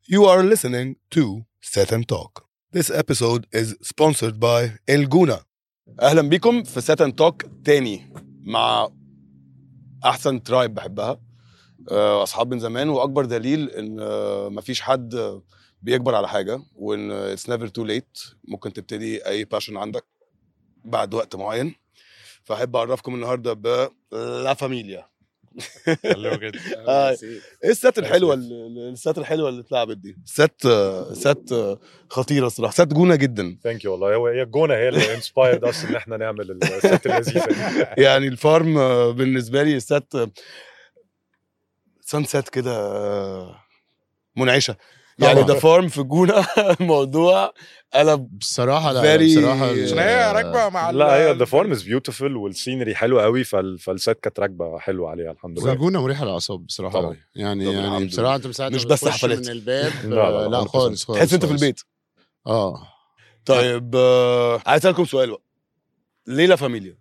You are listening to Set and Talk. This episode is sponsored by El Guna. اهلا بيكم في Set and Talk تاني مع احسن ترايب بحبها آه، اصحاب من زمان واكبر دليل ان آه، مفيش حد بيكبر على حاجه وان اتس نيفر تو ليت ممكن تبتدي اي باشن عندك بعد وقت معين فاحب اعرفكم النهارده ب لا فاميليا حلو جدا آه، ايه السات الحلوه ال- السات الحلوه اللي اتلعبت دي سات سات خطيره الصراحه سات جونه جدا ثانك يو والله هو هي الجونه هي اللي انسبايرد اس ان احنا نعمل الست اللذيذه دي يعني الفارم آه، بالنسبه لي سات سان سات كده آه، منعشه يعني طبعاً. ده فارم في الجونه الموضوع قلب بصراحه لا Very- بصراحه عشان هي راكبه مع ال- لا هي ذا فورم از بيوتيفول والسينري حلوه قوي فال- فالست كانت راكبه حلوه عليها الحمد لله الجونه مريحه للاعصاب بصراحه طبعاً. أوي. يعني طبعاً، الحمد يعني لله. بصراحه انت من ساعه مش ما بس بتخش حفلات. من الباب لا، لا، آه، لا 100%. خالص خالص تحس انت في خالص. البيت اه طيب آه، عايز اسالكم سؤال بقى ليه لا فاميليا؟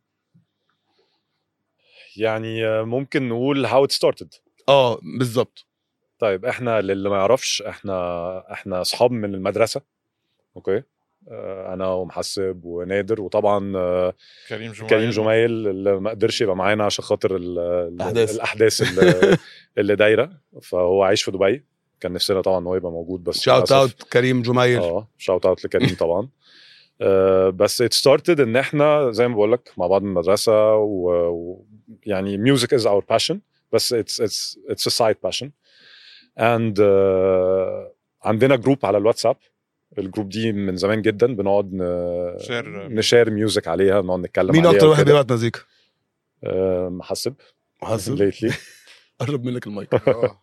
يعني آه، ممكن نقول هاو ات ستارتد اه بالظبط طيب احنا للي ما يعرفش احنا احنا اصحاب من المدرسه اوكي آه، انا ومحسب ونادر وطبعا آه، كريم جمعه كريم جمايل اللي ما قدرش يبقى معانا عشان خاطر ال- ال- الأحداث. الاحداث اللي, اللي دايره فهو عايش في دبي كان نفسنا طبعا ان هو يبقى موجود بس شاوت للأسف- اوت كريم جمايل اه شاوت اوت لكريم طبعا آه، بس ات ستارتد ان احنا زي ما بقول لك مع بعض من المدرسه ويعني ميوزك از اور باشن بس اتس اتس اتس ا سايد باشن اند عندنا جروب على الواتساب الجروب دي من زمان جدا بنقعد ن- شير نشير ميوزك عليها بنقعد نتكلم مين عليها اكتر واحد وكده. بيبعت مزيكا؟ آه، محسب حاسب ليتلي قرب منك المايك آه.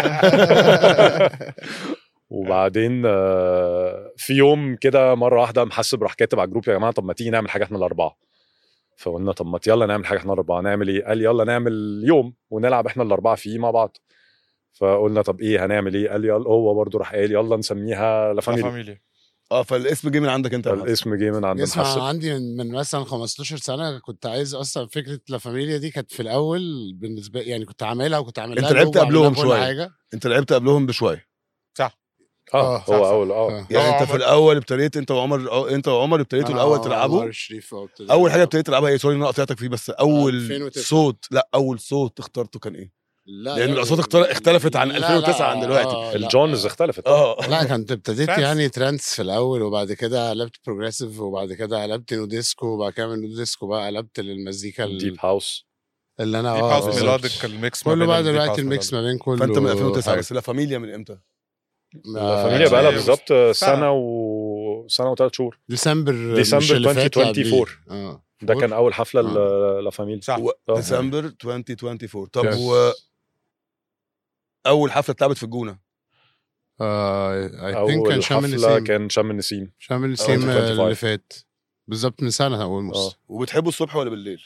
وبعدين آه، في يوم كده مره واحده محسب راح كاتب على الجروب يا جماعه طب ما تيجي نعمل حاجه احنا الاربعه فقلنا طب ما يلا نعمل حاجه احنا الاربعه نعمل ايه قال يلا نعمل يوم ونلعب احنا الاربعه فيه مع بعض فقلنا طب ايه هنعمل ايه قال يلا هو برضه راح قال يلا نسميها لا فاميلي فاميلي اه فالاسم جه من عندك انت يا محمد. الاسم جه من عند اسمع محسب عندي من, من مثلا 15 سنه كنت عايز اصلا فكره لا فاميليا دي كانت في الاول بالنسبه يعني كنت عاملها وكنت عامل أنت لها لعبت لوجو وعامل قبلهم لها كل شوية. حاجه انت لعبت قبلهم بشويه اه آه، صح، هو صح. اول اه آه. يعني هو انت في عمر- الاول ابتديت انت وعمر أو انت وعمر ابتديتوا أنا الاول وعمر تلعبوا شريف وابتدينا اول حاجه نلعب. ابتديت تلعبها ايه سوري ان انا قطعتك فيه بس اول 2009. صوت لا اول صوت اخترته كان ايه؟ لا لأن لا، الأصوات اختل- اختلفت عن لا، 2009 عن لا، دلوقتي. آه، لا. الجونز اختلفت اه لا كنت ابتديت ترانس. يعني ترانس في الاول وبعد كده قلبت بروجريسيف وبعد كده قلبت نو ديسكو وبعد كده من نو ديسكو بقى قلبت للمزيكا ال- ديب هاوس اللي انا ديب اه هاوس بالظبط. ميلوديك الميكس ما كله بين بقى الديب دلوقتي هاوس الميكس والميلوديك. ما بين كله فانت من 2009 آه، بس لا فاميليا من امتى؟ آه، فاميليا بقى لها آه، بالظبط سنة. سنه و سنه وثلاث شهور ديسمبر ديسمبر مش اللي فات، لا، 2024. قبليه. اه ده كان اول حفله آه. ل- لا فاميليا صح و- آه. ديسمبر 2024 طب Yes. و اول حفله اتلعبت في الجونه اي ثينك اول كان شام حفله النسيم كان شم النسيم شام النسيم 2025. اللي فات بالظبط من سنه اولموست اه وبتحبوا الصبح ولا بالليل؟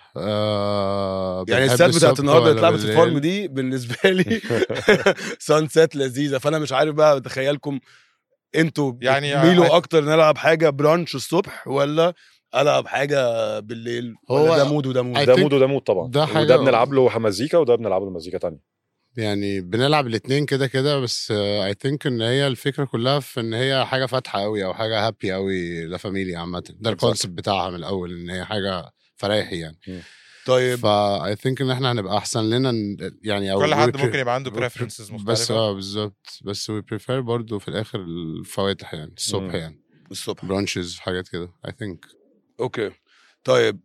آه يعني بنحب السات بتاعت الصبح النهارده اللي ولا اتلعبت في بالليل؟ الفارم دي بالنسبه لي سان سات لذيذه فانا مش عارف بقى اتخيلكم انتوا يعني يعني ع- اكتر نلعب حاجه برانش الصبح ولا العب حاجه بالليل ولا هو ده مود وده I مود ده think مود وده مود طبعا ده وده حاجة- بنلعب له مزيكا وده بنلعب له مزيكا تانية يعني بنلعب الاثنين كده كده بس اي ثينك ان هي الفكره كلها في ان هي حاجه فاتحه قوي او حاجه هابي قوي لا فاميليا عامه ده الكونسيبت بتاعها من الاول ان هي حاجه فرايحي يعني طيب فاي ثينك ان احنا هنبقى احسن لنا ن- يعني او كل we حد pre- ممكن يبقى عنده we بريفرنسز بس مختلفه اه بالظبط بس وي بريفير برضه في الاخر الفواتح يعني الصبح مم. يعني الصبح برانشز حاجات كده اي ثينك اوكي طيب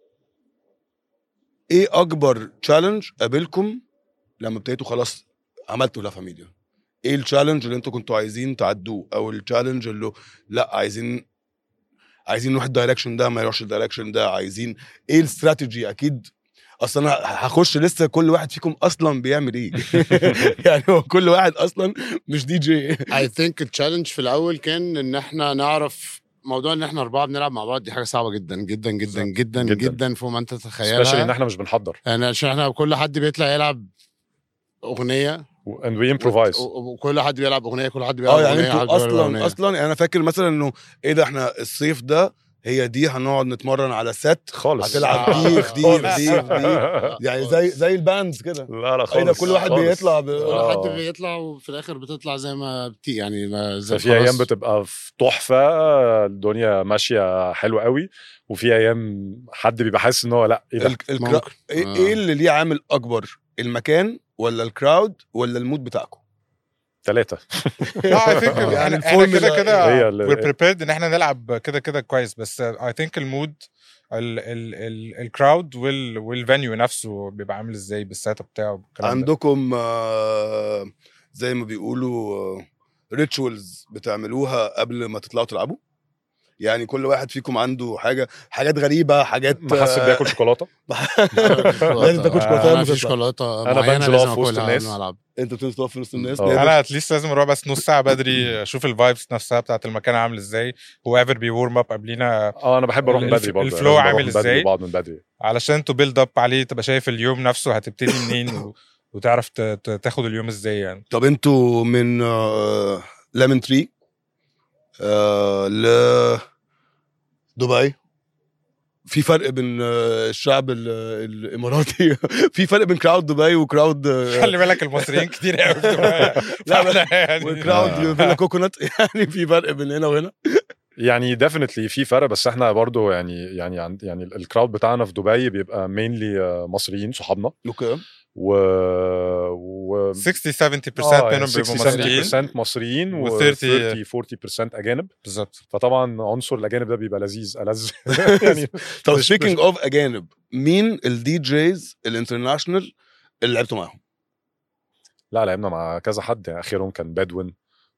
ايه اكبر تشالنج قابلكم لما ابتديتوا خلاص عملتوا لا فاميليا ايه التشالنج اللي انتوا كنتوا عايزين تعدوه او التشالنج اللي لا عايزين عايزين نروح الدايركشن ده ما يروحش الدايركشن ده عايزين ايه الاستراتيجي اكيد اصلا انا هخش لسه كل واحد فيكم اصلا بيعمل ايه يعني هو كل واحد اصلا مش دي جي اي ثينك التشالنج في الاول كان ان احنا نعرف موضوع ان احنا اربعه بنلعب مع بعض دي حاجه صعبه جدا جدا جدا بالظبط. جدا جداً. جدا فوق ما انت سبيشالي ان تتخيلها احنا مش بنحضر يعني عشان احنا كل حد بيطلع يلعب اغنيه and we improvise و- و- وكل حد بيلعب اغنيه كل حد بيلعب اه يعني اغنيه حد انتوا بيلعب اصلا أغنية. اصلا يعني انا فاكر مثلا انه ايه ده احنا الصيف ده هي دي هنقعد نتمرن على ست خالص هتلعب آه. ديخ ديخ خالص. ديخ ديخ يعني زي زي الباندز كده لا لا ايه ده خالص كل واحد خالص. بيطلع ب... كل آه. حد بيطلع وفي الاخر بتطلع زي ما بتي يعني ما زي ففي ايام خلاص. بتبقى في تحفه الدنيا ماشيه حلوه قوي وفي ايام حد بيبقى حاسس ان هو لا ايه ده ال... الكرا... ممكن. ايه آه. ايه اللي ليه عامل اكبر المكان ولا الكراود ولا المود بتاعكم ثلاثه لا اي ثينك يعني يعني احنا الفورمولا كده كده هي اللي- وير بريبيرد ان احنا نلعب كده كده كويس بس اي ثينك المود الكراود والفانيو نفسه بيبقى عامل ازاي بالسيت اب بتاعه والكلام ده. عندكم آه، زي ما بيقولوا ريتشوالز بتعملوها قبل ما تطلعوا تلعبوا يعني كل واحد فيكم عنده حاجه حاجات غريبه حاجات محسب آه، بياكل شوكولاته لازم تاكل شوكولاته انا قبل في ما تطلع. شوكولاته أنا معينه بنزل لازم أقف في وسط اكلها الناس. قبل ما العب انت بتنزل تقف في نص الناس آه. نادر؟ انا اتليست لازم اروح بس نص ساعه بدري اشوف الفايبس نفسها بتاعت المكان عامل ازاي هو ايفر بيورم اب قبلينا اه انا بحب اروح من الف- بدري برضه الفلو يعني عامل بروح من بدري إزاي؟ وبقعد من بدري علشان تو بيلد اب عليه تبقى شايف اليوم نفسه هتبتدي منين و... وتعرف ت... ت- تاخد اليوم ازاي يعني طب انتوا من ليمون تري ل دبي في فرق بين آه، الشعب ال- الاماراتي في فرق بين كراود دبي وكراود آه، خلي بالك المصريين كتير قوي في دبي. لا، بس- فإحنا يعني وكراود فيلا كوكونات يعني في فرق بين هنا وهنا يعني ديفنتلي في فرق بس احنا برضو يعني يعني عند يعني الكراود بتاعنا في دبي بيبقى مينلي مصريين صحابنا اوكي و, و 60 70% آه، منهم يعني بيبقوا 60 مصريين 70% مصريين و و 30 40% اجانب بالظبط فطبعا عنصر الاجانب ده بيبقى لذيذ ألذ يعني طب مش- سبيكينج اوف اجانب مين الدي جيز الانترناشونال اللي لعبتوا معاهم؟ لا لعبنا مع كذا حد يعني اخرهم كان بدوين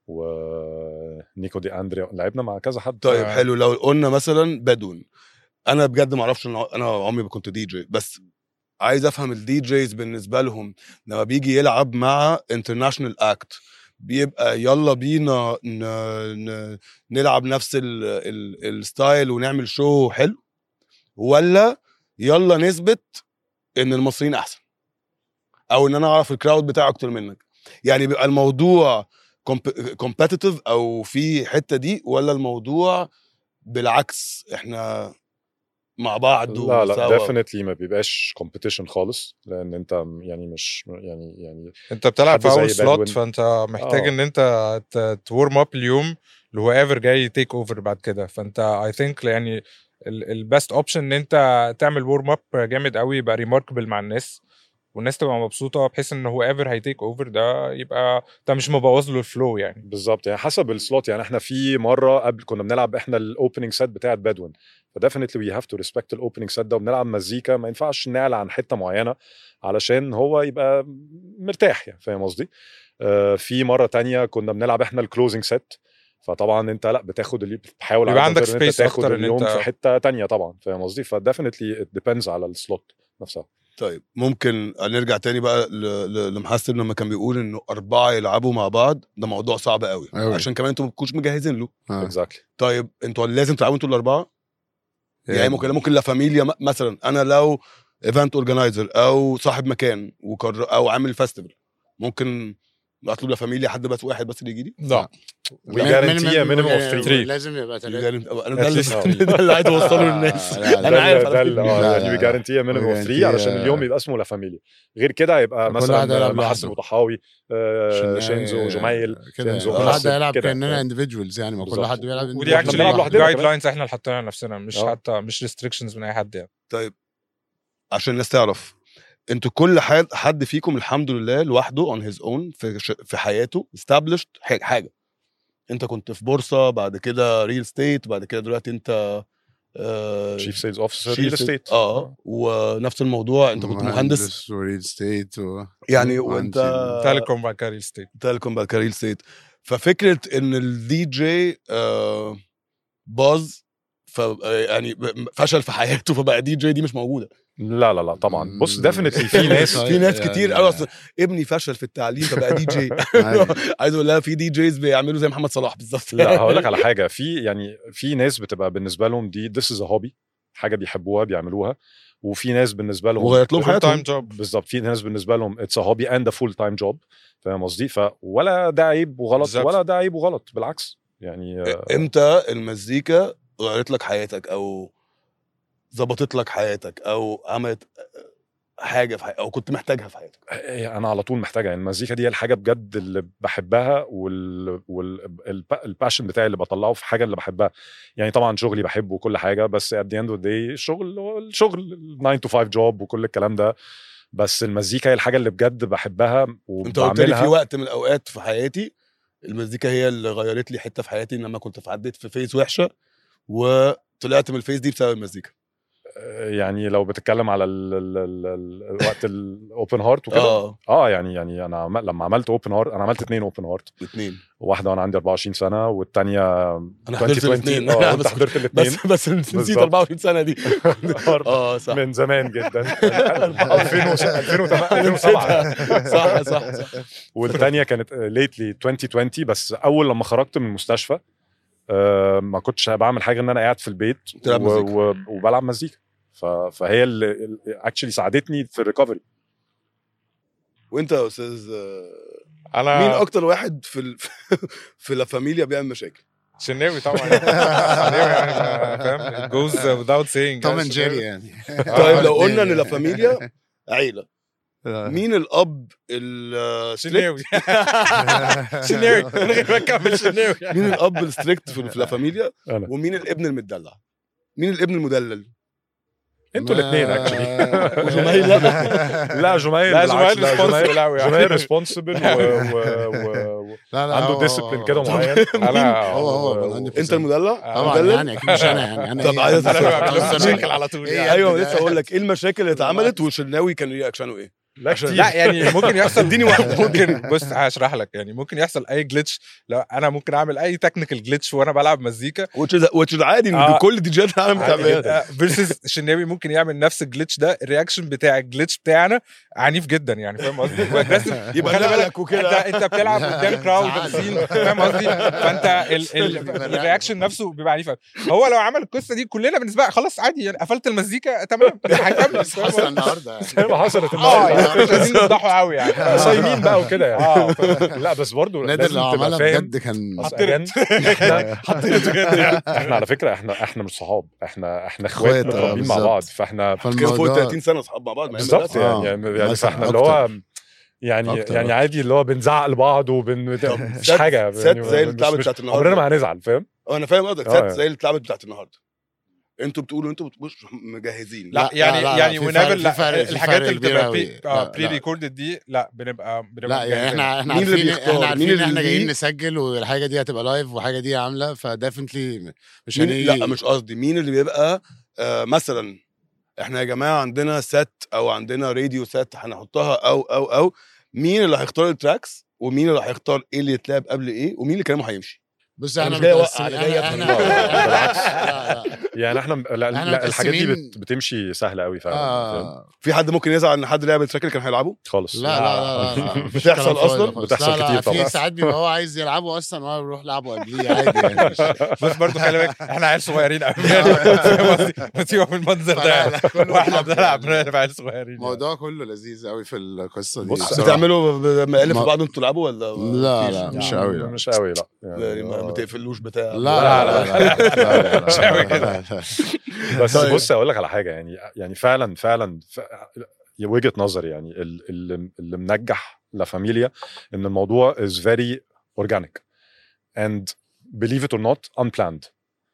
ونيكو دي اندريا لعبنا مع كذا حد طيب آه. حلو لو قلنا مثلا بدون انا بجد ما اعرفش إن انا عمري ما كنت دي جي بس عايز افهم الدي جيز بالنسبه لهم لما بيجي يلعب مع انترناشونال اكت بيبقى يلا بينا ن... ن... نلعب نفس ال... ال... الستايل ونعمل شو حلو ولا يلا نثبت ان المصريين احسن او ان انا اعرف الكراود بتاعه اكتر منك يعني بيبقى الموضوع كومبetitive او في حته دي ولا الموضوع بالعكس احنا مع بعض لا لا وسوا؟ ديفنتلي ما بيبقاش كومبيتيشن خالص لان انت يعني مش يعني يعني انت بتلعب حد في اول زي سلوت بدوين. فانت محتاج آه. ان انت تورم اب اليوم لهو ايفر جاي تيك اوفر بعد كده فانت اي ثينك يعني البيست اوبشن ان انت تعمل ورم اب جامد قوي يبقى ريماركبل مع الناس والناس تبقى مبسوطه بحيث ان هو ايفر هيتيك اوفر ده يبقى انت مش مبوظ له الفلو يعني بالظبط يعني حسب السلوت يعني احنا في مره قبل كنا بنلعب احنا الاوبننج سيت بتاعت بدوين فديفنتلي وي هاف تو ريسبكت الاوبننج سيت ده وبنلعب مزيكا ما ينفعش نعلى عن حته معينه علشان هو يبقى مرتاح يعني فاهم قصدي؟ آه في مره تانية كنا بنلعب احنا الكلوزنج سيت فطبعا انت لا بتاخد اللي بتحاول يبقى على عندك قدر إن انت space تاخد أكتر إن اليوم أنت- في حته تانية طبعا فاهم قصدي؟ فديفنتلي ات ديبيندز على السلوت نفسها طيب ممكن نرجع تاني بقى ل- ل- لمحسن لما كان بيقول انه اربعه يلعبوا مع بعض ده موضوع صعب قوي أوي. عشان كمان انتوا ما بتكونوش مجهزين له آه. اكزاكتلي طيب انتوا لازم تلعبوا انتوا الاربعه يعني ممكن ممكن لا فاميليا م- مثلا انا لو ايفنت اورجنايزر او صاحب مكان وكر او عامل فيستيفال ممكن اطلب لا فاميليا حد بس واحد بس اللي يجي لي لا We guarantee a minimum of three. لازم يبقى ثلاثة انا ده At least. اللي ده اللي عايز اوصله للناس لا، لا، انا ده عارف ال- ده على ال- فكرة. اه لا، يعني لا. وي جارانتي مينيموم اوف 3 guarantee، علشان آه. اليوم يبقى اسمه لا فاميليا غير كده يبقى كل واحد هيلعب مثلا لوحده. محسن وطحاوي آه، عشان شينزو يعني جميل كده شينزو كل خلاص حد هيلعب كده. كاننا اندفيدوالز يعني ما كل بالظبط. حد بيلعب ودي واحنا اكشلي بنلعب لوحدنا جايد كمان. لاينز احنا اللي حاطينها لنفسنا مش آه. حتى مش ريستريكشنز من اي حد يعني طيب عشان الناس تعرف انتوا كل حد حد فيكم الحمد لله لوحده اون هيز اون في ش- في حياته استابلشت حاجه انت كنت في بورصه بعد كده ريل ستيت بعد كده دلوقتي انت آه شيف سيلز اوفيسر chief ريل sales- استيت اه ونفس الموضوع انت كنت مهندس وريل ستيت و... يعني وانت مهندسين. تيليكوم بعد كده ريل ستيت تيليكوم بعد كده ريل ستيت ففكره ان الدي جي آه باظ ف يعني فشل في حياته فبقى دي جي دي مش موجوده لا لا لا طبعا بص ديفنتلي في ناس في ناس يعني- كتير قوي اصلا ابني فشل في التعليم فبقى دي جي أيوة. عايز اقول لها في دي جيز بيعملوا زي محمد صلاح بالظبط لا هقول لك على حاجه في يعني في ناس بتبقى بالنسبه لهم دي ذس از هوبي حاجه بيحبوها بيعملوها وفي ناس بالنسبه لهم وغيرت لهم فول حياتهم تايم جوب بالظبط في ناس بالنسبه لهم اتس هوبي اند فول تايم جوب فاهم قصدي فولا ده عيب وغلط بالظبط. ولا ده عيب وغلط بالعكس يعني آه، امتى المزيكا غيرت لك حياتك او ظبطت لك حياتك او عملت حاجه في حياتك او كنت محتاجها في حياتك إيه، انا على طول محتاجها يعني المزيكا دي هي الحاجه بجد اللي بحبها وال والباشن بتاعي اللي بطلعه في حاجه اللي بحبها يعني طبعا شغلي بحبه وكل حاجه بس at the end of the day الشغل هو الشغل 9 to 5 جوب وكل الكلام ده بس المزيكا هي الحاجه اللي بجد بحبها انت قلت لي في وبعملها وقت من الاوقات في حياتي المزيكا هي اللي غيرت لي حته في حياتي لما كنت عديت في فيز وحشه وطلعت من الفيز دي بسبب المزيكا يعني لو بتتكلم على ال ال ال ال وقت الاوبن هارت وكده اه اه يعني يعني انا عم- لما عملت اوبن هارت انا عملت اثنين اوبن هارت الاثنين واحده وانا عندي 24 سنه والثانيه انا حضرت الاثنين اه انت حضرت الاثنين بس بس نسيت بالظبط. 24 سنه دي اه صح من زمان جدا 2007 صح صح صح والثانيه كانت ليتلي 2020 بس اول لما خرجت من المستشفى آه، ما كنتش بعمل حاجه ان انا قاعد في البيت تلعب و- مزيكا. و- وبلعب مزيكا ف- فهي اللي اكشلي ساعدتني في الريكفري وانت يا استاذ آه، انا مين اكتر واحد في ال... في لا فاميليا بيعمل مشاكل شناوي طبعا شناوي يعني ما- فاهم it goes without saying توم يعني اند جيري يعني طيب لو قلنا ان الاتنين. لا فاميليا عيله مين الاب الستريكت شناوي شناوي من غير ما اكمل شناوي مين الاب الستريكت في في لا فاميليا انا ومين الابن المدلع مين الابن المدلل انتوا الاثنين اكشلي وجميل لا لا جميل لا بالعكس، جمال ريسبونسبل قوي جميل ريسبونسبل لا لا عنده هو- ديسيبلين كده معين انا هو هو 100%. انت المدلع طبعا مدلل؟ يعني اكيد مش انا يعني انا طب إيه؟ عايز انا أسأل. بقى أنا بعمل أسأل. مشاكل على طول إيه يعني. يعني؟ ايوه لسه اقول لك ايه المشاكل اللي اتعملت وشناوي كان رياكشنه ايه؟ لا كتير لا يعني ممكن يحصل اديني واحد ممكن بص هشرح لك يعني ممكن يحصل اي جلitch لو انا ممكن اعمل اي تكنيكال جلitch وانا بلعب مزيكا which is which is عادي ان آه. كل دي جيات العالم بتعملها فيرسز شناوي ممكن يعمل نفس الجلitch ده الرياكشن بتاع الجلitch بتاعنا عنيف جدا يعني فاهم قصدي واجريسيف يبقى خلي بالك نقلك وكده. انت انت بتلعب قدام كراود زعل. بسين فاهم قصدي فانت ال- ال- الرياكشن نفسه بيبقى عنيف أوي. هو لو عمل القصه دي كلنا بالنسبه خلاص عادي يعني قفلت المزيكا تمام هيكمل فاهم حصل قصدي؟ النهارده يعني. زي ما حصلت اه يعني النهارده مش عايزين نفضحوا قوي يعني صايمين بقى وكده يعني اه لا بس برضه نادر لازم لو تبقى عملها فاهم بجد كان أصل again، احنا احنا على فكره احنا احنا مش صحاب احنا احنا اخوات إخوات، آه، متربيين مع بالظبط. بعض فاحنا كانوا فوق فالموضوع 30 سنه اصحاب مع بعض ما هي بالظبط مدرسة. آه. يعني يعني مثلاً فاحنا اللي هو يعني أكتر، يعني أكتر. عادي اللي هو بنزعق لبعض وبن طب مش سات- حاجه سات يعني زي اللي مش- اتلعبت مش- بتاعت عمرنا النهارده ما هنزعل فاهم اه انا فاهم قصدك آه، سات يعني. زي اللي اتلعبت بتاعت النهارده انتوا بتقولوا انتوا مش مجهزين لا لا، يعني لا، لا، يعني في whenever فرق- في لا فرق- في الحاجات فرق اللي كبير بتبقى أوي. بري اه لا، بري لا. ريكوردد دي لا بنبقى بنبقى لا يعني مجهزين. احنا احنا مين اللي عارفين بيختار؟ احنا عارفين مين ان احنا اللي جايين ليه؟ نسجل والحاجه دي هتبقى لايف وحاجه دي عامله فديفنتلي مش مين هنيجي لا مش قصدي مين اللي بيبقى آه مثلا احنا يا جماعه عندنا سات او عندنا راديو سات هنحطها او او او مين اللي هيختار التراكس ومين اللي هيختار ايه اللي يتلعب قبل ايه ومين اللي كلامه هيمشي بص أنا احنا مش جاي أوقع، متقسمين- أنا جاي احنا أفهم. احنا بالعكس. لا لا يعني احنا لا, إحنا لا الحاجات دي متقسمين- بت بتمشي سهله قوي فعلا فاهم؟ آه. في حد ممكن يزعل ان حد لعب التراك اللي كان هيلعبه خالص لا لا لا, لا, لا. مفيش بتحصل كلام فاضي أصلاً؟ خالص. بتحصل لا لا كتير طبعاً. في ساعات بيبقى هو عايز يلعبه اصلا وانا بروح لعبه قبليه عادي يعني مش- بس برضه خلي بالك احنا عيال صغيرين قوي يعني فاهم قصدي؟ ما تسيبك من المنظر فلا، ده لا، كله واحنا بيلعب بنلعب يعني. بنلعب عيال صغيرين يعني. الموضوع كله لذيذ قوي في القصه دي بص، بصراحة. بتعملوا مقالب في ما- بعض انتوا تلعبوا ولا لا مفيش؟ لا مش قوي لا مش قوي لا يعني ما يعني بتقفلوش بتاع لا لا لا لا لا لا مش قوي لا كده. لا لا. بس طيب. بص اقول لك على حاجه يعني يعني فعلا فعلا ف... وجهه نظري يعني ال- اللي اللي منجح لا فاميليا ان الموضوع is very organic and believe it or not unplanned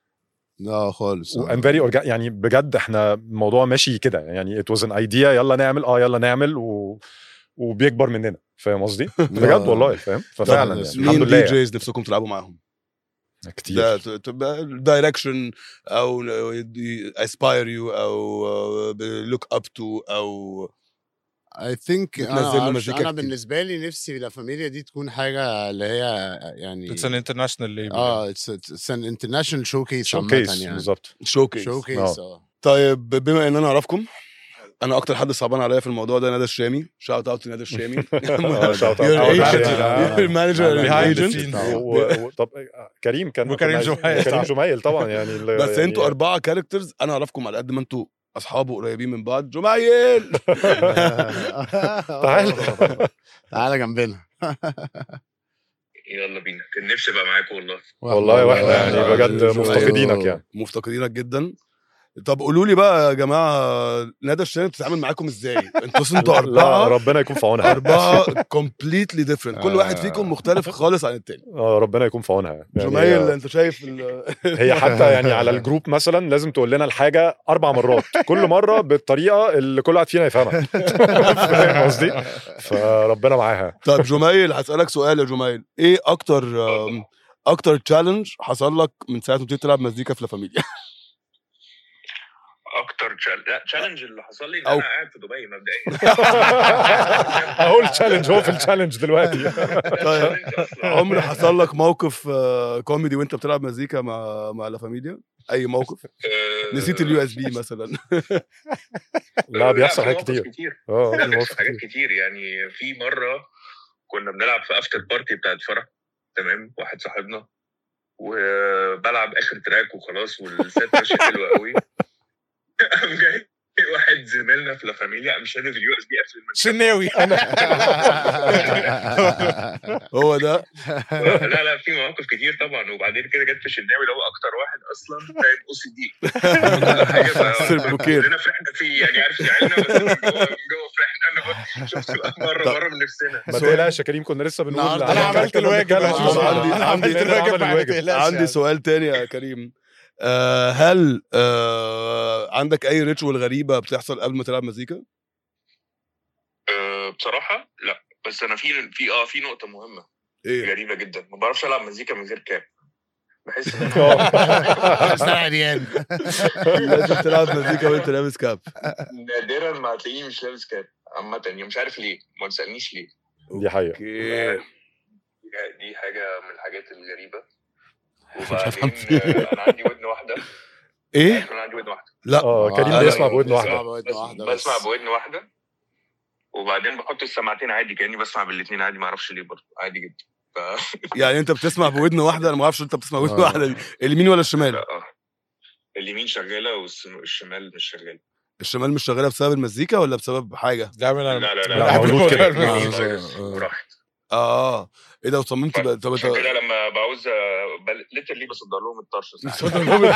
لا خالص و- and very organic يعني بجد احنا الموضوع ماشي كده يعني it was an idea يلا نعمل اه يلا نعمل و... وبيكبر مننا فاهم قصدي؟ بجد والله فاهم ففعلا طب يعني مين الحمد دي لله يعني. جيز نفسكم تلعبوا معاهم؟ كتير ده تبقى دايركشن او اسباير يو او لوك اب تو او اي ثينك بتنزل له انا مزيكا انا كتير. بالنسبه لي نفسي لا فاميليا دي تكون حاجه اللي هي يعني اتس ان انترناشونال ليبل اه اتس ان انترناشونال شو كيس شو عامه كيس يعني بالظبط شو كيس شو كيس اه طيب بما ان انا اعرفكم انا اكتر حد صعبان عليا في الموضوع ده نادر الشامي شاوت اوت نادر الشامي آه، shout out. Your آه، agent. آه، Your manager and Behind the agent. scenes. و- و- طب آه، كريم كان وكريم كنا- جميل كريم طبعاً. جميل طبعا يعني اللي- بس يعني انتوا اربعه كاركترز انا اعرفكم على قد ما انتوا اصحاب قريبين من بعض جمايل تعال. تعالى جنبنا يلا بينا كان نفسي ابقى معاكم والله والله واحنا يعني بجد شوف، مفتقدينك يعني مفتقدينك جدا طب قولوا لي بقى يا جماعه ندى الشام بتتعامل معاكم ازاي؟ انتوا أصل انتوا لا اربعه ربنا يكون في عونها اربعه كومبليتلي ديفرنت كل واحد آه. فيكم مختلف خالص عن التاني اه ربنا يكون في عونها يعني جمايل هي- انت شايف ال- هي حتى يعني على الجروب مثلا لازم تقول لنا الحاجه اربع مرات كل مره بالطريقه اللي كل واحد فينا يفهمها فاهم قصدي؟ فربنا معاها طب جمايل هسألك سؤال يا جمايل ايه اكتر آم، اكتر تشالنج حصل لك من ساعه ما ابتديت تلعب مزيكا في لا فاميليا اكتر تشال- لا تشالنج اللي حصل لي ان أو- انا قاعد في دبي مبدئيا اهو التشالنج هو في التشالنج دلوقتي طيب challenge أصلاً. عمر حصل لك موقف آه، كوميدي وانت بتلعب مزيكا مع مع لا فاميليا اي موقف آه، نسيت اليو اس بي مثلا لا بيحصل في حاجات مواقف كتير كتير اه لا في بيحصل مواقف حاجات كتير. كتير يعني في مره كنا بنلعب في افتر بارتي بتاعت فرح تمام واحد صاحبنا وبلعب اخر تراك وخلاص والسيت ماشي حلو قوي قام جاي واحد زميلنا في لا فاميليا قام شادد اليو اس بي قفل المنشأ. شناوي هو ده لا لا في مواقف كتير طبعا وبعدين كده جت في الشناوي اللي هو اكتر واحد اصلا فاهم او سي دي كل حاجه سيربوكير. كلنا فرحنا فيه يعني عارف زعلنا بس من جوه من جوه فرحنا انا شفت بقى مره طب. مره من نفسنا ما تقلقش يا كريم كنا لسه بنقول النهاردة انا عملت الواجب أنا يا جوجو. عندي- أنا عندي- عملت عمل الواجب الواجب. ما تقلقش عندي يعني. سؤال تاني يا كريم آه هل آه عندك اي ريتشوال غريبه بتحصل قبل ما تلعب مزيكا؟ أه بصراحه لا بس انا في في اه في نقطه مهمه ايه؟ غريبه جدا ما بعرفش العب مزيكا من غير كاب بحس ان أنا بس انا عريان لازم تلعب مزيكا وانت لابس كاب نادرا ما هتلاقيني مش لابس كاب عامه يعني مش عارف ليه ما تسالنيش ليه دي حقيقه اوكي دي حاجه من الحاجات الغريبه هفهم وبعدين فيه. آه، انا عندي ودن واحده ايه؟ عارف إن انا عندي ودن واحده لا اه كريم آه، بيسمع لا، بودن بيسمع واحده بودن واحدة بس- بس. بسمع بودن واحده وبعدين بحط السماعتين عادي كاني بسمع بالاثنين عادي ما اعرفش ليه برضه عادي جدا ف... يعني انت بتسمع بودن واحده انا ما اعرفش انت بتسمع بودن آه. واحده دي اليمين ولا الشمال؟ لا آه. اليمين شغاله والشمال مش شغاله الشمال مش شغاله بسبب المزيكا ولا بسبب حاجه؟ لا من لا لا لا, لا، مولود كده. آه. وراحت اه ايه ده وصممت بقى طب عشان انت كده لما بعوز ليترلي بصدر لهم الطرش ساعات.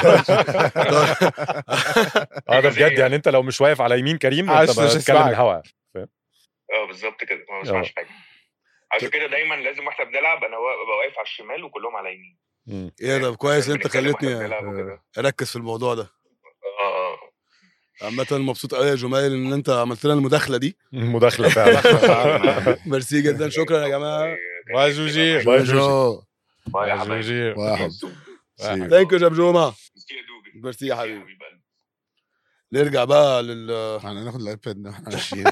اه ده بجد يعني انت لو مش واقف على يمين كريم انت عايز مش بتتكلم اسمعك. الهوا اه بالظبط كده ما بسمعش حاجه عشان كده دايما لازم واحنا بنلعب انا وا- ببقى واقف على الشمال وكلهم على يمين مم. ايه ده كويس انت بنتكلم واحنا خلتني بنلعب وكده. اركز في الموضوع ده اه اه عامة مبسوط قوي يا جمايل ان انت عملت لنا المداخلة دي مداخله فعلا ميرسي جدا شكرا يا جماعة باي جوجي باي جوجي. جو باي يا باي حبايبي جوجي واحد واحد. ثانك يو جمجومة ميرسي يا دوبي ميرسي يا حبيبي حبيب قلبي. نرجع بقى لل احنا ناخد الايباد ده احنا ماشيين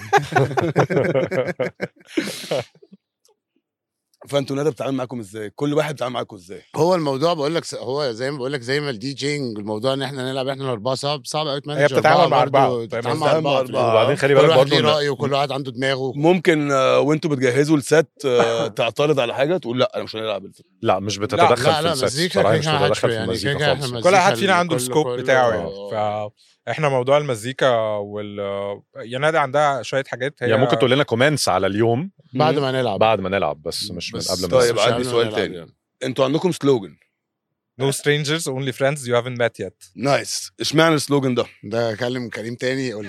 فانتوا ندى بتتعامل معاكم ازاي؟ كل واحد بيتعامل معاكم ازاي؟ هو الموضوع بقول لك هو زي ما بقول لك زي ما الدي جينج الموضوع ان احنا نلعب احنا الاربعه صعب صعب قوي تمانج هي بتتعامل مع برضه، أربعة. تتعامل مع بتتعامل مع اربعه أربعة. وبعدين خلي كل بالك واحد برضه ليه إن- رايه وكل واحد عنده دماغه ممكن آه، وانتوا بتجهزوا السات آه، تعترض على حاجة تقول لا انا مش هنلعب الف- لا مش بتتدخل لا في لا السيت مزيكا صراحه كده مش كده بتتدخل حشو في يعني كده المزيكا كده احنا خالص مزيكا كل واحد فينا ال- عنده كله- السكوب كله- بتاعه يعني آه. فاحنا موضوع المزيكا وال يا نادي عندها شويه حاجات هي يعني ممكن تقول لنا كومنتس على اليوم بعد ما نلعب بعد ما نلعب بس مش من بس- قبل ما طيب، نلعب. مش عندي قبل سؤال ما نلعب تاني. يعني. انتوا عندكم سلوجن no strangers only friends you haven't met yet نايس اشمعنى السلوجن ده؟ ده كلم كريم تاني يقول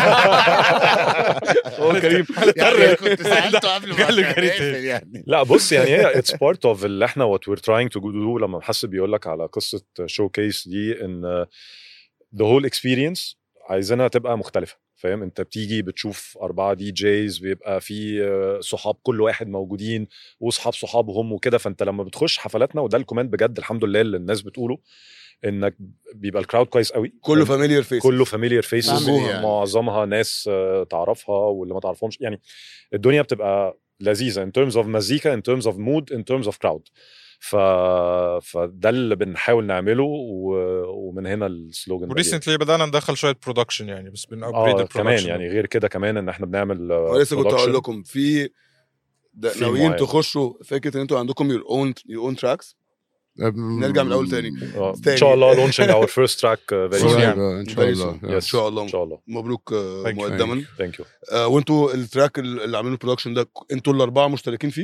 هو كريم يعني كنت سالته قبل ما قال لي كان كريم يقفل تاني. يعني لا بص يعني هي اتس بارت اوف اللي احنا وات وير تراينج تو دو لما حد بيقول لك على قصه شو كيس دي ان ذا هول اكسبيرينس عايزينها تبقى مختلفه فاهم انت بتيجي بتشوف اربعه دي جيز بيبقى في آه، صحاب كل واحد موجودين وصحاب صحابهم وكده فانت لما بتخش حفلاتنا وده الكومنت بجد الحمد لله اللي الناس بتقوله انك بيبقى الكراود كويس قوي كله فاميليار فيس كله فاميليار فيسز Family يعني. معظمها ناس آه، تعرفها واللي ما تعرفهمش يعني الدنيا بتبقى لذيذه in terms of مزيكا in terms of mood in terms of crowd ف... فده اللي بنحاول نعمله و... ومن هنا السلوجان ده جه. وريسنتلي بدانا ندخل شويه برودكشن يعني بس بنابجريد اه كمان يعني غير كده كمان ان احنا بنعمل آه، لسه كنت production. هقول لكم في ده في ناويين معين. تخشوا فكره ان انتوا عندكم يور اون يور اون تراكس نرجع من الأول تاني. آه، تاني. ان شاء الله launching our first track uh, very Soon soon يعني. ان شاء الله Yes. ان شاء الله ان شاء الله مبروك آه، Thank you. مقدما ثانك يو آه، وانتوا التراك اللي عاملين البرودكشن ده انتوا الاربعه مشتركين فيه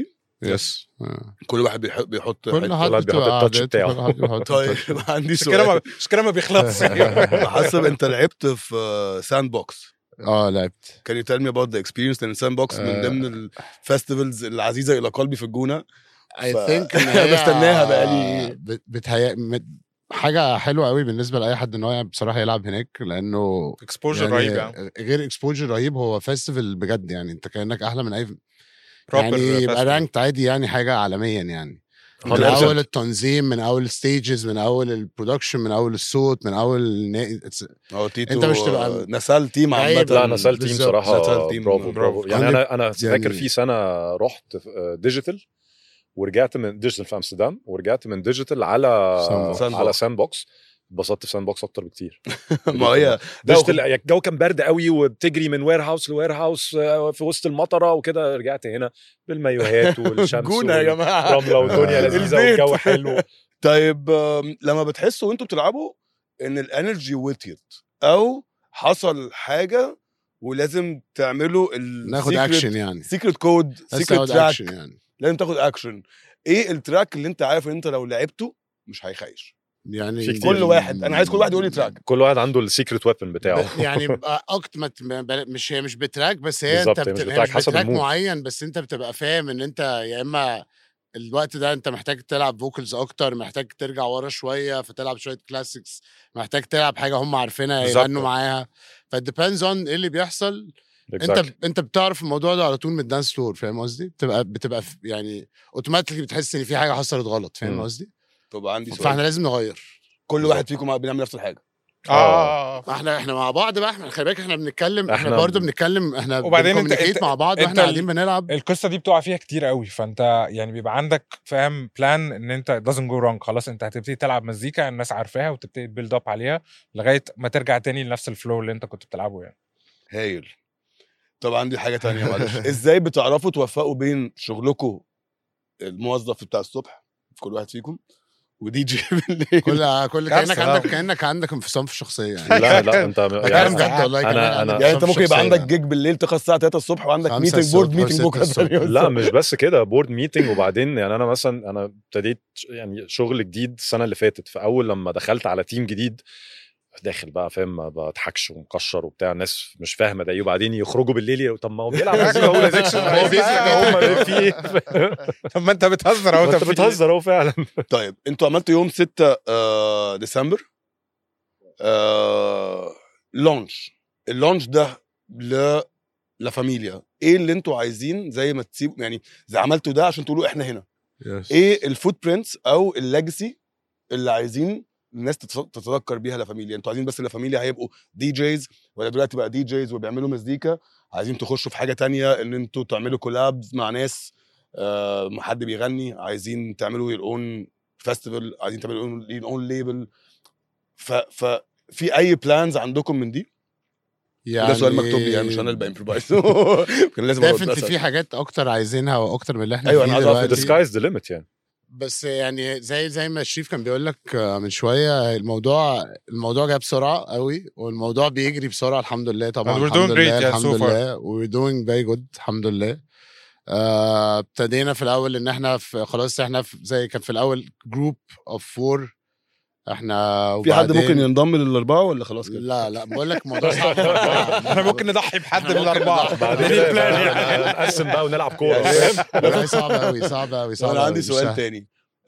يس كل واحد بيحط بيحط كل حتة. حد واحد بيحط بتبقى التاتش عاداته، بتاعه. كل حد بيحط طيب التاتش. عندي مش كده سؤال ما مش كده ما بيخلصش حسب انت لعبت في ساند بوكس اه لعبت كان you tell me about the experience لان ساند بوكس من آه. ضمن الفستيفالز العزيزه الى قلبي في الجونه اي ف- ثينك ان أنا هي بستناها بقالي- بت- بتهيأ مت- حاجه حلوه قوي بالنسبه لاي حد ان هو بصراحه يلعب هناك لانه اكسبوجر يعني رهيب يعني غير اكسبوجر رهيب هو فيستيفال بجد يعني انت كانك احلى من اي Proper يعني يبقى festival. رانكت عادي يعني حاجه عالميا يعني من 100%. اول التنظيم من اول الستيجز من اول البرودكشن من اول الصوت من اول النا- it's- هو تيتو أنت مش تبقى نسال تيم عامه جايب- لا نسال تيم بالظبط. صراحه نسال تيم برافو برافو برافو. يعني انا انا فاكر يعني- في سنه رحت ديجيتال ورجعت من ديجيتال في امستردام ورجعت من ديجيتال على Sandbox. على ساند بوكس اتبسطت في ساند بوكس اكتر بكتير ما هي ديجيتال الجو كان برد قوي وبتجري من وير هاوس لوير هاوس آه، في وسط المطره وكده رجعت هنا بالمايوهات والشمس جونه يا جماعه والرمله والدنيا لذيذه البيت. والجو حلو طيب آم، لما بتحسوا وانتوا بتلعبوا ان الانرجي وطيت او حصل حاجه ولازم تعملوا ناخد اكشن يعني سيكريت كود بس سيكريت ناخد تراك اكشن يعني لازم تاخد اكشن ايه التراك اللي انت عارف ان انت لو لعبته مش هيخيش يعني في كتير. كل واحد انا عايز كل واحد يقول لي تراك كل واحد عنده السيكريت ويبن بتاعه ب- يعني بقى اكت ما ت- ما- بل- مش هي مش بتراك بس هي بالظبط، انت هي مش بتبقى بتراك، مش حسب بتراك المود. معين بس انت بتبقى فاهم ان انت يا اما الوقت ده انت محتاج تلعب فوكلز اكتر محتاج ترجع ورا شويه فتلعب شويه كلاسيكس محتاج تلعب حاجه هم عارفينها بالظبط. يغنوا معاها فديبيندز اون ايه اللي بيحصل انت Exactly. انت بتعرف الموضوع ده على طول من الدانس فلور فاهم قصدي بتبقى بتبقى ف- يعني اوتوماتيكلي بتحس ان في حاجه حصلت غلط فاهم مم. قصدي طب عندي سؤال فاحنا لازم نغير كل واحد فيكم بيعمل نفس الحاجه اه ما احنا احنا مع بعض بقى احنا خلي بالك احنا بنتكلم احنا, احنا- برضه بنتكلم احنا وبعدين انت- بنcommunicate انت- مع بعض انت واحنا ال- قاعدين بنلعب القصه دي بتقع فيها كتير قوي فانت يعني بيبقى عندك فاهم بلان ان انت doesn't go wrong خلاص انت هتبتدي تلعب مزيكا الناس عارفاها وتبتدي تبيلد اب عليها لغايه ما ترجع تاني لنفس الفلو اللي انت كنت بتلعبه يعني هايل طب عندي حاجه تانية معلش ازاي بتعرفوا توفقوا بين شغلكم الموظف بتاع الصبح كل واحد فيكم ودي جي بالليل كل كل كارثة. كانك عندك كانك عندك انفصام في الشخصيه يعني لا لا انت بتكلم يعني بجد والله أنا- كان أنا- عندك يعني انت انفصام ممكن في يبقى الشخصية. عندك جيج بالليل تخلص الساعه 3 الصبح وعندك خمسة ميتنج الصبح بورد ميتنج وستة بكره الصبح. تاني لا مش بس كده بورد ميتنج وبعدين يعني انا مثلا انا ابتديت يعني شغل جديد السنه اللي فاتت فاول لما دخلت على تيم جديد داخل بقى فاهم ما بضحكش ومكشر وبتاع الناس مش فاهمه ده ايه وبعدين يخرجوا بالليل يقولوا طب ما هو بيلعب مزيكا هو لازكش هو بيزك هم في إيه؟ طب ما انت بتهزر اهو انت طب في- بتهزر اهو فعلا طيب انتوا عملتوا يوم 6 آه ديسمبر آه لونش اللونش ده ل لا فاميليا ايه اللي انتوا عايزين زي ما تسيبوا يعني زي عملتوا ده عشان تقولوا احنا هنا Yes. ايه الفوت برينتس او الليجاسي اللي عايزين الناس تتص- تتذكر بيها لا فاميليا انتوا عايزين بس لا فاميليا هيبقوا دي جيز ولا دلوقتي بقى دي جيز وبيعملوا مزيكا عايزين تخشوا في حاجه تانية ان انتوا تعملوا كولابز مع ناس آه مع حد بيغني عايزين تعملوا يور اون فيستيفال عايزين تعملوا يور اون ليبل ف ف في اي بلانز عندكم من دي؟ يعني ده سؤال مكتوب لي يعني مش انا اللي بامبروفايز كان لازم أرد ديفنتلي أسأل. في حاجات اكتر عايزينها واكتر من اللي احنا أيوة، فيه أنا عايز أعرف ذا دلوقتي سكايز ذا ليميت يعني بس يعني زي زي ما شريف كان بيقول لك آه، من شويه الموضوع الموضوع جاي بسرعه قوي والموضوع بيجري بسرعه الحمد لله طبعا And we're الحمد doing great, لله yeah, الحمد so far. لله we're doing very good الحمد لله آه، ابتدينا في الاول ان احنا في خلاص احنا في زي كان في الاول جروب اوف فور احنا في حد وبعدين- ممكن ينضم للاربعه ولا خلاص كده؟ لا لا بقول لك الموضوع صعب احنا ممكن نضحي بحد إحنا من ممكن الاربعه نضحي. بعد دي كده البلان يبقى يعني. نقسم بقى ونلعب كوره يعني- فاهم والله صعب قوي صعب قوي طب صعب انا قوي، عندي مش سؤال سهل. تاني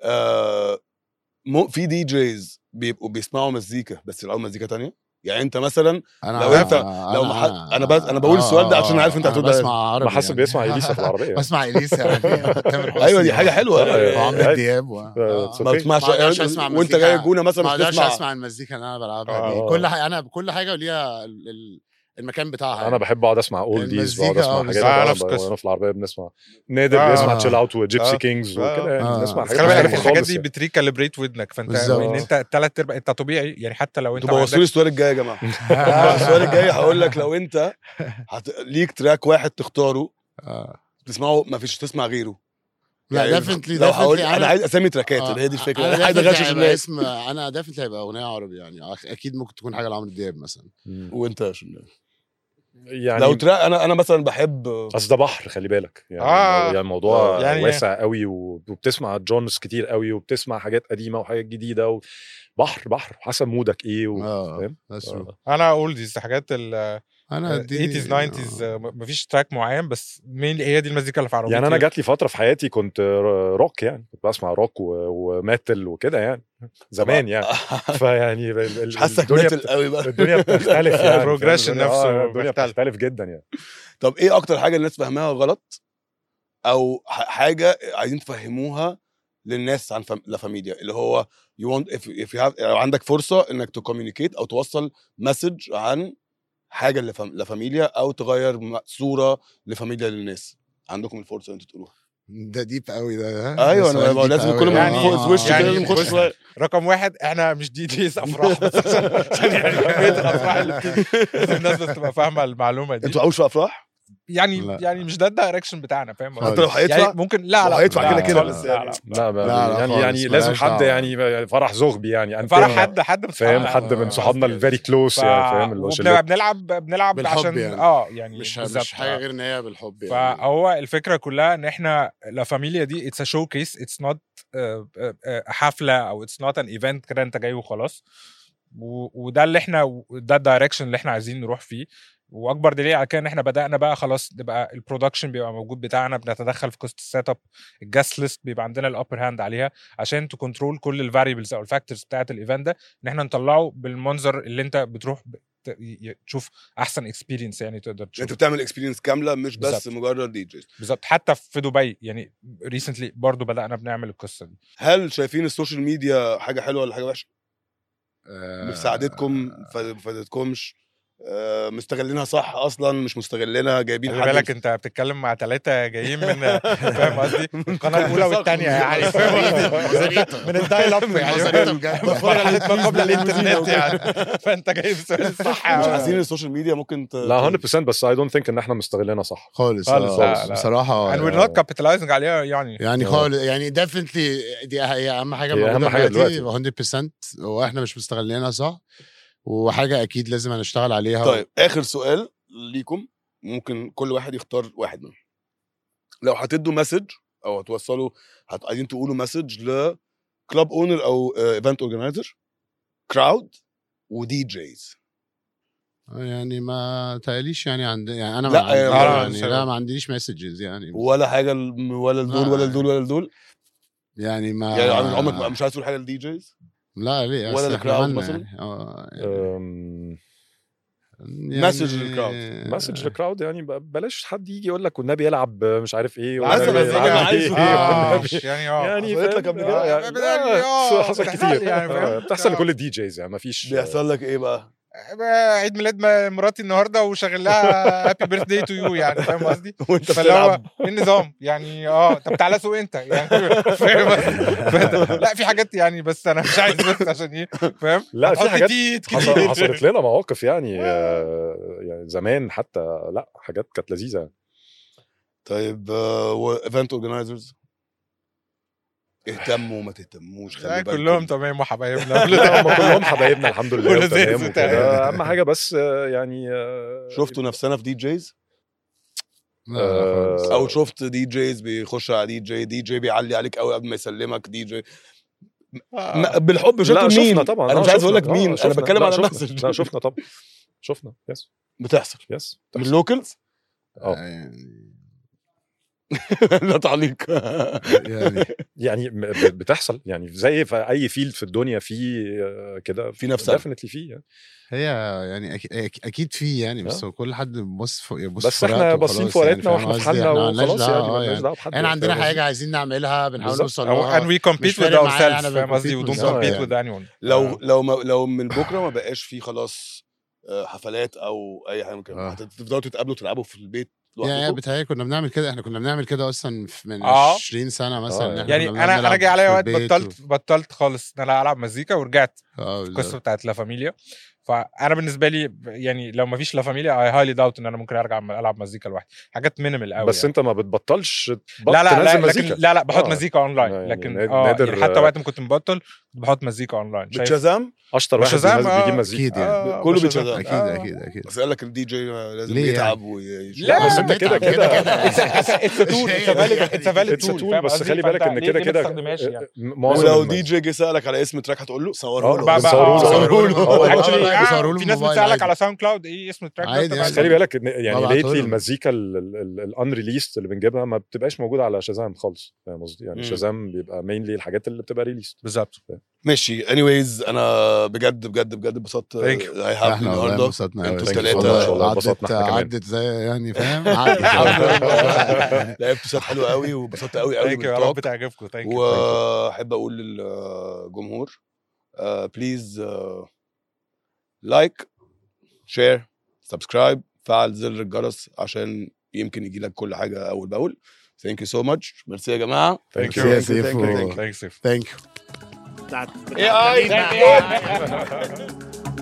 آه مو في دي جيز بيبقوا بيسمعوا مزيكا بس يلعبوا مزيكا تانية يعني انت مثلا انا لو أنت- لو ما حد- أنا بس- أنا بقول السؤال ده عشان عارف أنت أنا هتقول ده. بسمع عربي ما حسب يعني. بيسمع اليسا في العربيه بسمع اليسا يعني تامر حسني ايوه دي حاجه حلوه أيوة. وعمرو آه. دياب و... آه، آه. it's ما okay. بتسمعش ما أقدرش أسمع وانت مزيكا. جاي الجونه مثلا ما مش اقدرش تسمع اسمع المزيكا اللي انا بلعبها آه. دي كل حاجه انا كل حاجه وليها ال- ال- المكان بتاعها انا بحب اقعد اسمع اولد ديز بقعد المزيكا، آه، اسمع حاجات بالظبط. بقى نفس القصة. وانا في العربيه بنسمع نادر آه. بيسمع تشيل اوت وجيبسي آه. كينجز آه. وكده يعني آه. بنسمع بس حاجات خلي بالك مختلفة الحاجات خالص دي يعني. بتريكاليبريت ودنك فانت بالظبط. ان انت ثلاث ارباع انت طبيعي يعني حتى لو انت انتوا بوظتوا لي عندك السؤال الجاي يا جماعه السؤال الجاي هقول لك لو انت هت... ليك تراك واحد تختاره آه. تسمعه ما فيش تسمع غيره لا يعني ديفنتلي لو هقول ديفنتلي انا عايز اسامي تراكات آه، هي دي الفكره انا انا عايز definitely اغشش هيبقى الناس اسم انا ديفنتلي هيبقى اغنيه عربي يعني أك- اكيد ممكن تكون حاجه لعمرو دياب مثلا مم. وانت يا شنو يعني لو تراك انا انا مثلا بحب اصل ده بحر خلي بالك يعني آه. يعني الموضوع يعني- واسع قوي وبتسمع جونز كتير قوي وبتسمع حاجات قديمه وحاجات جديده و... بحر بحر حسب مودك ايه و... اه فاهم؟ that's true. آه. انا اولديز حاجات ال انا اديني 80s 90s آه، مفيش تراك معين بس مين هي دي المزيكا اللي في عربيتي يعني انا جات لي فتره في حياتي كنت ر- روك يعني كنت بسمع روك و... وميتال وكده يعني زمان يعني فيعني ال- ال- مش حاسك الدنيا ميتال بت- قوي بقى الدنيا بتختلف يعني فاهم؟ Progression الدنيا- نفسه آه، الدنيا بيختلف. بتختلف جدا يعني طب ايه اكتر حاجه الناس فاهماها غلط او ح- حاجه عايزين تفهموها للناس عن فام... لا فاميليا اللي هو you want if, if you have لو عندك فرصه انك تكوميونيكيت او توصل مسج عن حاجه لفام... لفاميليا او تغير م- صوره لفاميليا للناس عندكم الفرصه انتوا تقولوها ده ديب قوي ده ها؟ ايوه ده انا سؤال لازم deep كل قوي. ما يعني- نفوز وش يعني كده لازم نخش بص- شويه رقم واحد احنا مش دي جيز افراح بس عشان عشان يعني كميه الافراح اللي بتيجي لازم الناس بس تبقى فاهمه المعلومه دي انتوا عاوش في افراح؟ يعني لا. يعني مش ده الدايركشن بتاعنا فاهم خالص. حتى لو هيدفع يعني ممكن لا لا هو هيدفع لا، كده لا، كده لا، بس لا، يعني. لا. لا, لا, لا، لا يعني خالص، يعني لازم ملهاش حد دعوة. يعني فرح زغبي يعني فرح أنتمنا. حد حد بس فاهم آه، حد من آه، صحابنا قصدي. الفيري كلوز ف... يعني فاهم اللي هو وبن- شلتنا. بنلعب بنلعب بالحب عشان يعني. اه يعني مش بالظبط، مش حاجه آه. غير ان هي بالحب يعني فهو الفكره كلها ان احنا لا فاميليا دي اتس شو كيس اتس نوت حفله او اتس نوت ان ايفنت كده انت جاي وخلاص و- وده اللي احنا ده الدايركشن اللي احنا عايزين نروح فيه واكبر دليل على كده ان احنا بدانا بقى خلاص نبقى البرودكشن بيبقى موجود بتاعنا بنتدخل في قصه السيت اب الجاست ليست بيبقى عندنا الابر هاند عليها عشان تكنترول كل الفاريبلز او الفاكتورز بتاعت الايفنت ده ان احنا نطلعه بالمنظر اللي انت بتروح ب- ت- ي- تشوف احسن اكسبيرينس يعني تقدر تشوف انت بتعمل اكسبيرينس كامله مش بس بالظبط. مجرد دي جيز بالظبط حتى في دبي يعني ريسنتلي برضو بدانا بنعمل القصه دي هل شايفين السوشيال ميديا حاجه حلوه ولا حاجه وحشه؟ آه، مساعدتكم فاد- فادتكمش آه، مستغلينها صح اصلا مش مستغلينها جايبين خلي حد بالك انت بتتكلم مع ثلاثه جايين من فاهم قصدي القناه الاولى والثانيه يعني فاهم قصدي من الدايل اب يعني مزاريطة بجد. مرحله ما قبل الانترنت يعني فانت جاي السؤال الصح مش أوي. حاسين السوشيال ميديا ممكن ت... لا 100% بس اي دونت ثينك ان احنا مستغلينها صح خالص خالص، آه، لا، لا. بصراحه and we're not capitalizing عليها يعني يعني آه. خالص يعني ديفنتلي دي هي اهم حاجه هي أهم موجودة حاجة دلوقتي 100% واحنا مش مستغلينها صح وحاجه اكيد لازم هنشتغل عليها طيب اخر سؤال ليكم ممكن كل واحد يختار واحد منهم لو هتدوا مسج او هتوصلوا هت... عايزين تقولوا مسج لكلاب اونر او ايفنت اورجنايزر كراود ودي جيز يعني ما تقاليش يعني عند يعني انا لا، ما عندي آه، لا، يعني لا، لا ما عنديش مسجز يعني ولا حاجه ل- ولا لدول ولا لدول ولا لدول يعني ما يعني عمرك مش عايز تقول حاجه للدي جيز لا ليه ولا أصل إحنا الكراود مالنا مثلاً؟ يعني. اه أم، يعني مسج للكراود. مسج للكراود يعني ب- بلاش حد يجي يقول لك والنبي يلعب مش عارف ايه عايز والنبي مزيكا، يلعب أنا عايزه. إيه، آه، والنبي- يعني اه يعني حصلت فاهم؟ لك قبل كده؟ آه، يعني- يعني آه، آه، حصل بتحصل كتير يعني، فاهم؟ آه، بتحصل آه. لكل الدي جيز يعني ما فيش بيحصل لك ايه بقى؟ عيد ميلاد م- مراتي النهارده وشغل لها هابي بيرث داي تو يو يعني فاهم قصدي؟ وانت فاللي هو بتلعب ايه النظام يعني اه طب تعالى سوق انت يعني فاهم قصدي؟ فأنت- لا في حاجات يعني بس انا مش عايز بس عشان ايه فاهم لا، في هتحط حاجات تيت حصل كتير. حصلت لنا مواقف يعني آه، يعني زمان حتى لا حاجات كانت لذيذه يعني. طيب ايفنت اورجنايزرز اهتموا وما تهتموش خلي لا، بالكم كلهم تمام وحبايبنا لا هم كلهم حبايبنا الحمد لله ولذيذ وتمام وتمام. وكده اهم حاجه بس آه، يعني آه، شفتوا نفسنا في دي جيز لا، لا، خالص. او شفت دي جيز بيخش على دي جي دي جي بيعلي عليك قوي قبل ما يسلمك دي جي ما- بالحب لا شفتوا مين شفنا طبعا انا آه، مش عايز اقول شفنا. لك آه، مين انا شفنا. بتكلم لا، على شفنا. مسج لا شفنا طبعا شفنا يس بتحصل يس من اللوكلز آه. يعني لا تعليق يعني يعني م- ب- بتحصل يعني زي في اي فيلد في الدنيا في آه، كده في نفسها. ديفنتلي في يعني. هي يعني أكيد, اكيد في يعني بس آه. هو كل حد بيبص في يبص بس في احنا ورقته باصين وخلاص في ورقتنا يعني، فاهم واحنا في قصدي؟ حالنا احنا مالناش وخلاص دعوة، يعني آه، مالناش يعني. دعوه بحد احنا عندنا فاهم حاجه عايزين نعملها بنحاول بالظبط. نوصل أو- لها and we compete مش with فارق معايا، ourselves أنا فاهم قصدي بcompete we don't بالظبط compete يعني. with anyone لو آه. لو ما لو من بكره ما بقاش في خلاص آه، حفلات او اي حاجه من كده آه. هتفضلوا تتقابلوا تلعبوا في البيت يعني لوحدكم بتهيألي كنا بنعمل كده احنا كنا بنعمل كده اصلا في- من آه. 20 سنه مثلا آه، إن إحنا يعني كنا انا بنلعب انا جاي عليا في وقت البيت بطلت بطلت خالص ان انا العب مزيكا ورجعت و... اه القصه بالظبط. بتاعت لا فاميليا فانا بالنسبه لي ب- يعني لو ما فيش لا فاميليا اي هايلي داوت ان انا ممكن ارجع م- العب مزيكا لوحدي حاجات مينيمال قوي بس يعني. انت ما بتبطلش تبط- لا لا لا تنزل لكن مزيكا لا لا بحط آه. مزيكا اونلاين يعني لكن ناد- اه نادر- يعني حتى وقت ما كنت مبطل كنت بحط مزيكا اونلاين شايف بتشازام اشطر واحد شازام، بينزل- آه. بيجيب مزيكا اكيد يعني آه، كله بشازام. بيتشازام. اكيد آه. اكيد اكيد بس قال لك الدي جي لازم ليه يتعب ويش... لا، بس انت كده نتعب كده اتس تول اتس اتس فاليد اتس تول بس خلي بالك ان كده كده يعني. معظم ولو الم- دي جي جه سالك على اسم تراك هتقول له صوره آه، له بقى- بنصوره له. صوره له. آه، والله. اكشلي والله بيصوروا له في ناس موبايل بتسالك عادي. على ساوند كلاود ايه اسم التراك عادي ده يعني. بس خلي بالك ان يعني ببعته ليتلي له. المزيكا الانريليست اللي بنجيبها ما بتبقاش موجوده على شازام خالص فاهم قصدي يعني مم. شازام بيبقى مينلي الحاجات اللي بتبقى ريليست بالظبط ماشي انيويز انا بجد بجد بجد اتبسطت Thank you. اي هاف احنا والله النهارده انبسطنا قوي انتوا Thank you التلاتة. so much والله عدت اتبسطنا احنا كمان. عدت زي يعني فاهم عدت لعبتوا سات حلو قوي واتبسطت قوي قوي ثانك يو يا رب بالتوك تعجبكم ثانك يو واحب اقول للجمهور بليز لايك شير سبسكرايب فعل زر الجرس عشان يمكن يجي لك كل حاجه اول باول ثانك يو سو ماتش ميرسي يا جماعه Thank you. Thank you, thank you, thank you. ثانك يو ثانك يو بتاعت AI. بتاعت-